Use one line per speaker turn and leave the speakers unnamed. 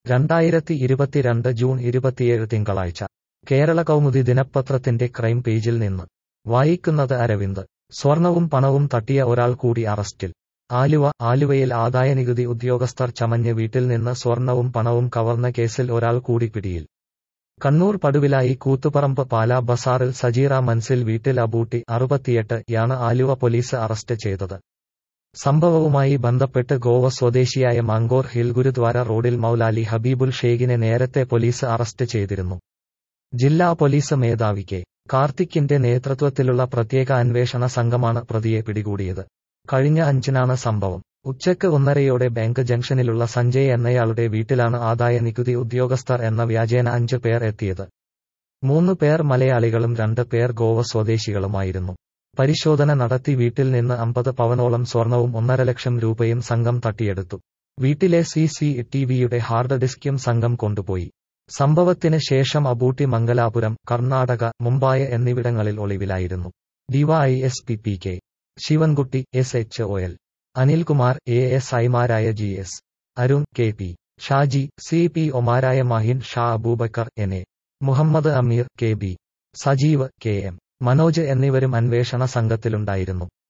രണ്ടായിരത്തി ഇരുപത്തിരണ്ട് ജൂൺ ഇരുപത്തിയേഴ് തിങ്കളാഴ്ച കേരള കൗമുദി ദിനപത്രത്തിന്റെ ക്രൈം പേജിൽ നിന്ന് വായിക്കുന്നത് അരവിന്ദ് സ്വർണവും പണവും തട്ടിയ ഒരാൾ കൂടി അറസ്റ്റിൽ ആലുവ ആലുവയിൽ ആദായനികുതി ഉദ്യോഗസ്ഥർ ചമഞ്ഞ് വീട്ടിൽ നിന്ന് സ്വർണവും പണവും കവർന്ന കേസിൽ ഒരാൾ കൂടി പിടിയിൽ കണ്ണൂർ പടുവിലായി കൂത്തുപറമ്പ് പാലാ ബസാറിൽ സജീറ മൻസിൽ വീട്ടിൽ അബൂട്ടി അറുപത്തിയെട്ട് യാണ് ആലുവ പോലീസ് അറസ്റ്റ് ചെയ്തത് സംഭവവുമായി ബന്ധപ്പെട്ട് ഗോവ സ്വദേശിയായ മാങ്കോർ ഹിൽ ഗുരുദ്വാര റോഡിൽ മൗലാലി ഹബീബുൽ ഷേഖിനെ നേരത്തെ പോലീസ് അറസ്റ്റ് ചെയ്തിരുന്നു ജില്ലാ പോലീസ് മേധാവി കെ കാർത്തിക്കിന്റെ നേതൃത്വത്തിലുള്ള പ്രത്യേക അന്വേഷണ സംഘമാണ് പ്രതിയെ പിടികൂടിയത് കഴിഞ്ഞ അഞ്ചിനാണ് സംഭവം ഉച്ചയ്ക്ക് ഒന്നരയോടെ ബാങ്ക് ജംഗ്ഷനിലുള്ള സഞ്ജയ് എന്നയാളുടെ വീട്ടിലാണ് ആദായ നികുതി ഉദ്യോഗസ്ഥർ എന്ന വ്യാജേന അഞ്ച് പേർ എത്തിയത് മൂന്ന് പേർ മലയാളികളും രണ്ട് പേർ ഗോവ സ്വദേശികളുമായിരുന്നു പരിശോധന നടത്തി വീട്ടിൽ നിന്ന് അമ്പത് പവനോളം സ്വർണവും ഒന്നര ലക്ഷം രൂപയും സംഘം തട്ടിയെടുത്തു വീട്ടിലെ സി സി ടിവിയുടെ ഹാർഡ് ഡിസ്കും സംഘം കൊണ്ടുപോയി സംഭവത്തിന് ശേഷം അബൂട്ടി മംഗലാപുരം കർണാടക മുംബൈ എന്നിവിടങ്ങളിൽ ഒളിവിലായിരുന്നു DYSP P K Sivankutty S H O L Anilkumar A S ഐമാരായ G S Arun K P Shaji C P ഒമാരായ Mahin Sha Aboobacker N A Muhammad Ameer K B Sajeev K M Manoj എന്നിവരും അന്വേഷണ സംഘത്തിലുണ്ടായിരുന്നു